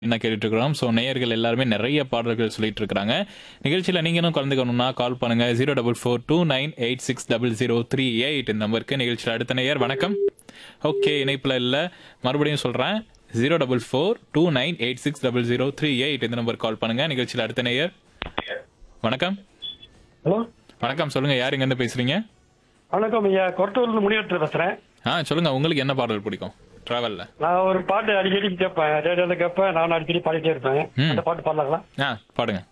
என்ன கேட்டுட்டு இருக்கிறோம் ஸோ நேயர்கள் எல்லாருமே நிறைய பாடல்கள் சொல்லிட்டு இருக்கிறாங்க நிகழ்ச்சியில் நீங்களும் கலந்துக்கணும்னா கால் பண்ணுங்க zero double four two nine eight six double zero three eight இந்த நம்பருக்கு நிகழ்ச்சியில் அடுத்த நேயர் வணக்கம் ஓகே இணைப்பில் இல்லை மறுபடியும் சொல்கிறேன் zero double four two nine eight six double zero three eight இந்த நம்பருக்கு கால் பண்ணுங்க நிகழ்ச்சியில் அடுத்த நேயர் வணக்கம் ஹலோ வணக்கம் சொல்லுங்க யார் இங்கேருந்து பேசுறீங்க வணக்கம் ஐயா கொரட்டூர்ல முடிவெட்டு பேசுறேன் ஆ சொல்லுங்க உங்களுக்கு என்ன பாடல் பிடிக்கும் டிராவலில் நான் ஒரு பாட்டு அடிக்கடி கேட்பேன் ரேடியோல கேட்பேன் நான் அடிக்கடி பாடிட்டே இருப்பேன் ம். அந்த பாட்டு பாடலாங்களா ஆ பாடுங்க